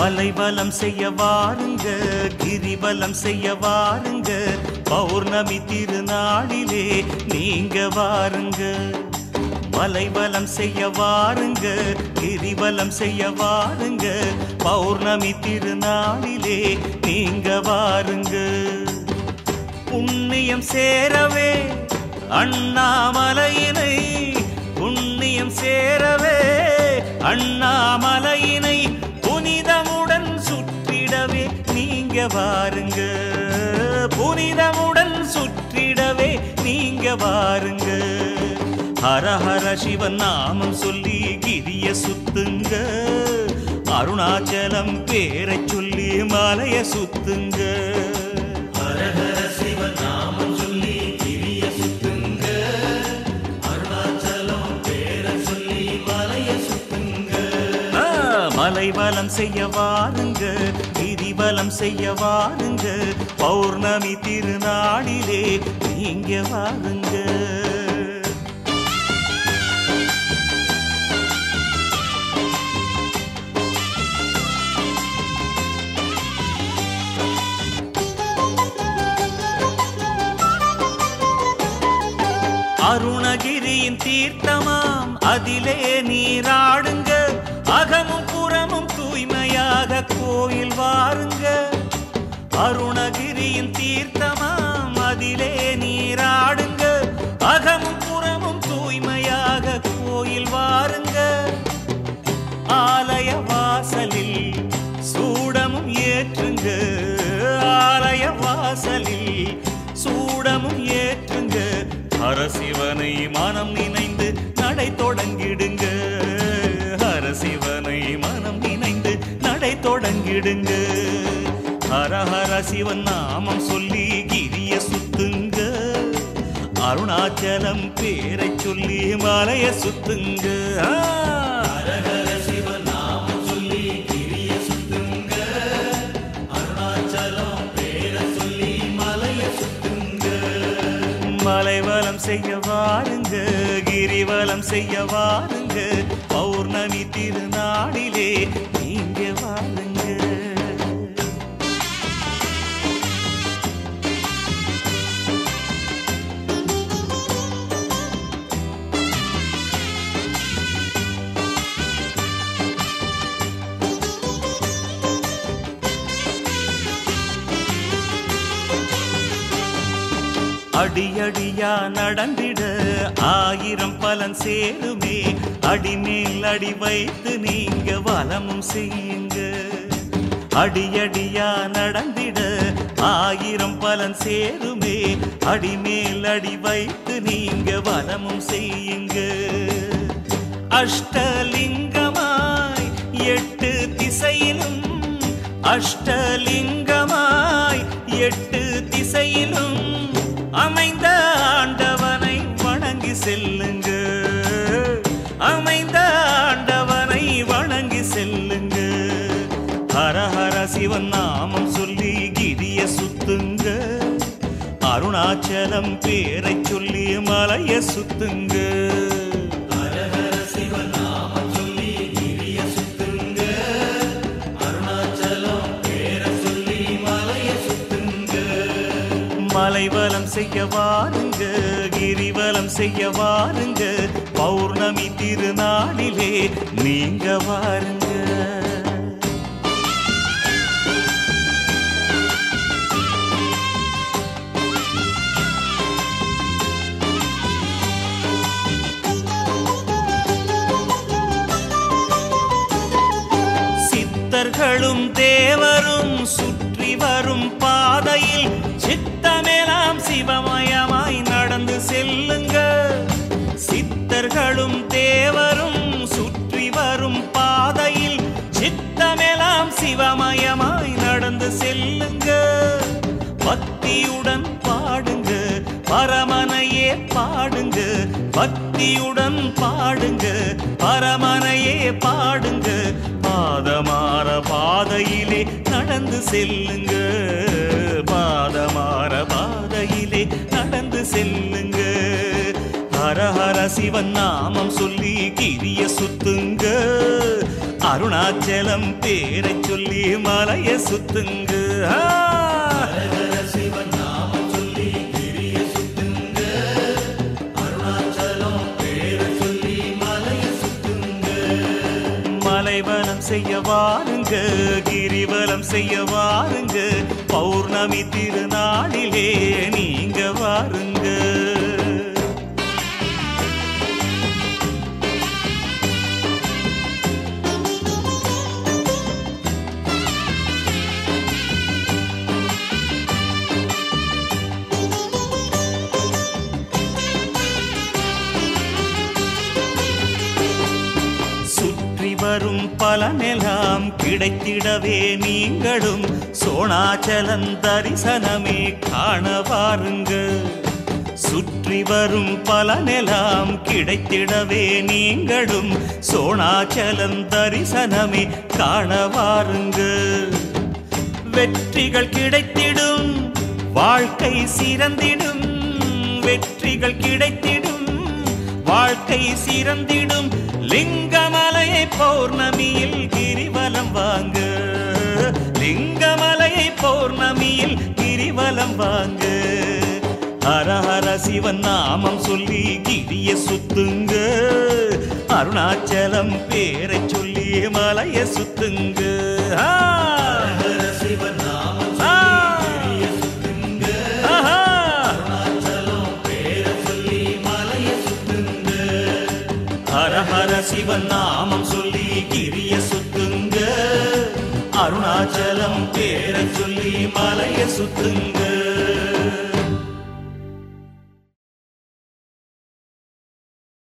மலைவலம் செய்ய வாருங்க கிரிவலம் செய்ய வாருங்க பௌர்ணமி திருநாளிலே நீங்க வாருங்க மலைவலம் செய்ய வாருங்க கிரிவலம் செய்ய வாருங்க பௌர்ணமி திருநாளிலே நீங்க வாருங்க புண்ணியம் சேரவே அண்ணாமலையினை புண்ணியம் சேரவே அண்ணாமலையினை புனிதமுடன் சுற்றிடவே நீங்க வாருங்க புனிதமுடன் சுற்றிடவே நீங்க வாருங்க ஹர ஹர சிவன் நாமம் சொல்லி கிரிய சுத்துங்க அருணாச்சலம் பேரை சொல்லி மலைய சுத்துங்க ஹர ஹர சிவன் நாமம் சொல்லி கிரிய சுத்துங்க அருணாச்சலம் பேரை சொல்லி மலைய சுத்துங்க மலைவலம் செய்ய வாருங்க கிரிவலம் செய்ய வாருங்க பௌர்ணமி திருநாளிலே நீங்க வாருங்க அருணகிரியின் தீர்த்தமாம் அதிலே நீராடுங்க அகமும் புறமும் தூய்மையாக கோயில் வாருங்க அருணகிரியின் தீர்த்தமாம் அதிலே நீராடுங்க அகமும் புறமும் தூய்மையாக கோயில் வாருங்க ஆலய வாசலில் சூடமும் ஏற்றுங்க ஆலய வாசலில் சூடமும் ஏற்றுங்க ஹரசிவனை மனம் நினைந்து நடை தொடங்கிடுங்க ஹரசிவனை மனம் நினைந்து நடை தொடங்கிடுங்க ஹர ஹர சிவன் நாமம் சொல்லி கிரிய சுத்துங்க அருணாச்சலம் பேரை சொல்லி மலைய சுத்துங்க ஆ! மலைவலம் செய்ய வாருங்க கிரிவலம் செய்ய வாருங்க பௌர்ணமி திருநாளிலே நீங்க வாருங்க அடியடியா நடந்திட ஆயிரம் பலன் சேருமே அடிமேல் அடி வைத்து நீங்க வலமும் செய்யுங்க அடியடியா நடந்திட ஆயிரம் பலன் சேருமே அடிமேல் அடி வைத்து நீங்க வலமும் செய்யுங்க அஷ்டலிங்கமாய் எட்டு திசையிலும் அஷ்டலிங்கமாய் எட்டு திசையிலும் அமைந்த ஆண்டவனை வணங்கி செல்லுங்க அமைந்த ஆண்டவனை வணங்கி செல்லுங்க ஹர ஹர சிவன் நாமம் சொல்லி கிரிய சுத்துங்க அருணாச்சலம் பேரை சொல்லி மலைய சுத்துங்க மலைவலம் செய்ய வாருங்க கிரிவலம் செய்ய வாருங்க பௌர்ணமி திருநாளிலே நீங்க வாருங்க சித்தர்களும் தேவரும் சுற்றி வரும் பாதையில் சித்தமெல்லாம் சிவமயமாய் நடந்து செல்லுங்க சித்தர்களும் தேவரும் சுற்றி வரும் பாதையில் சித்தமெல்லாம் சிவமயமாய் நடந்து செல்லுங்க பக்தியுடன் பாடுங்க பரமனையே பாடுங்க பக்தியுடன் பாடுங்க பரமனையே பாடுங்க பாதமாற பாதையிலே நடந்து செல்லுங்க பாதமாற பாதையிலே நடந்து செல்லுங்க ஹர ஹரஹர சிவன் நாமம் சொல்லி கிரிய சுத்துங்க அருணாச்சலம் பேரை சொல்லி மலைய சுத்துங்க ஆ! மலைவனம் செய்ய வாருங்க கிரிவலம் செய்ய வாருங்க பௌர்ணமி திருநாளிலே நீங்க வாருங்க சுற்றி வரும் பலனெல்லாம் கிடைத்திடவே நீங்களும் சோணாச்சலம் தரிசனமே காண வாருங்க சுற்றி வரும் பலனெல்லாம் கிடைத்திடவே நீங்களும் சோணாச்சலம் தரிசனமே காண வாருங்க வெற்றிகள் கிடைத்திடும் வாழ்க்கை சிறந்திடும் வெற்றிகள் கிடைத்திடும் வாழ்க்கை சிறந்திடும் லிங்கமலையை பௌர்ணமியில் கிரிவலம் வாங்க லிங்கமலையை பௌர்ணமியில் கிரிவலம் வாங்க ஹர ஹர சிவன் நாமம் சொல்லி கிரிய சுத்துங்க அருணாச்சலம் பேரை சொல்லி மலைய சுத்துங்க ஆ! ஆ! ஆஹா! ஹர ஹர சிவன் நாமம் சொல்லி கிரிய சுத்துங்க அருணாச்சலம் பேரை சொல்லி மலைய சுத்துங்க